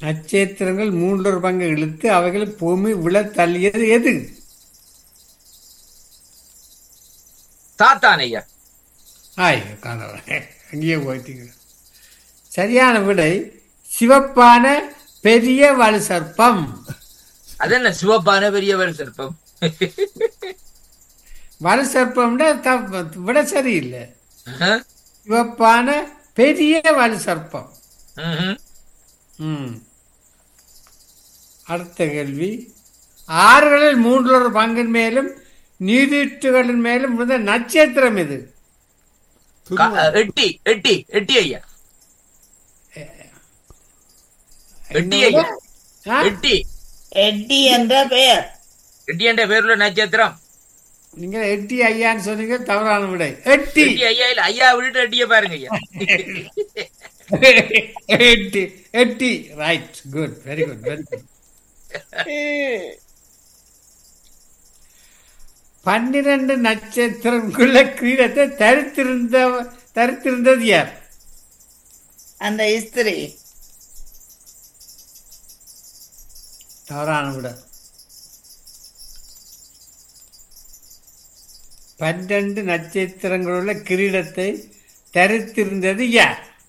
நட்சத்திரங்கள் மூன்றொரு பங்கு இழுத்து அவைகள் பூமி விழ தள்ளியது எது சாத்தான் ஐயா ஆய் காணவரே அங்கேயே போயிட்டீங்க சரியான விடை சிவப்பான பெரிய வலு சர்ப்பம் அது என்ன சிவப்பான பெரியவர் சிற்பம் வலு சர்ப்பம்னா த- விட சரியில்லை ஆஹ். சிவப்பான பெரிய வலு சர்ப்பம் ம்ஹும். ம் அடுத்த கேள்வி ஆறுகளில் மூன்றொரு பங்கின் மேலும் நீரூற்றுகளின் மேலும் இருந்த நட்சத்திரம் இது க- எட்டி எட்டி எட்டி ஐயா எட்டி ஐயா ஆ? எட்டி எட்டி என்ற பெயர் எட்டி என்ற பேருள்ள நட்சத்திரம் நீங்க எட்டி ஐயான்னு சொன்னீங்க தவறான விடை எட்டி எட்டி ஐயா இல்ல ஐயா விட்டுட்டு எட்டிய பாருங்க ஐயா எட்டி எட்டி right good very good very good பன்னிரண்டு நட்சத்திரங்குள்ள கிரீடத்தை தரித்திருந்த தரித்திருந்தது யார் அந்த இஸ்திரி தவறான விட பன்னிரண்டு நட்சத்திரங்களுள்ள கிரீடத்தை தரித்திருந்தது யார்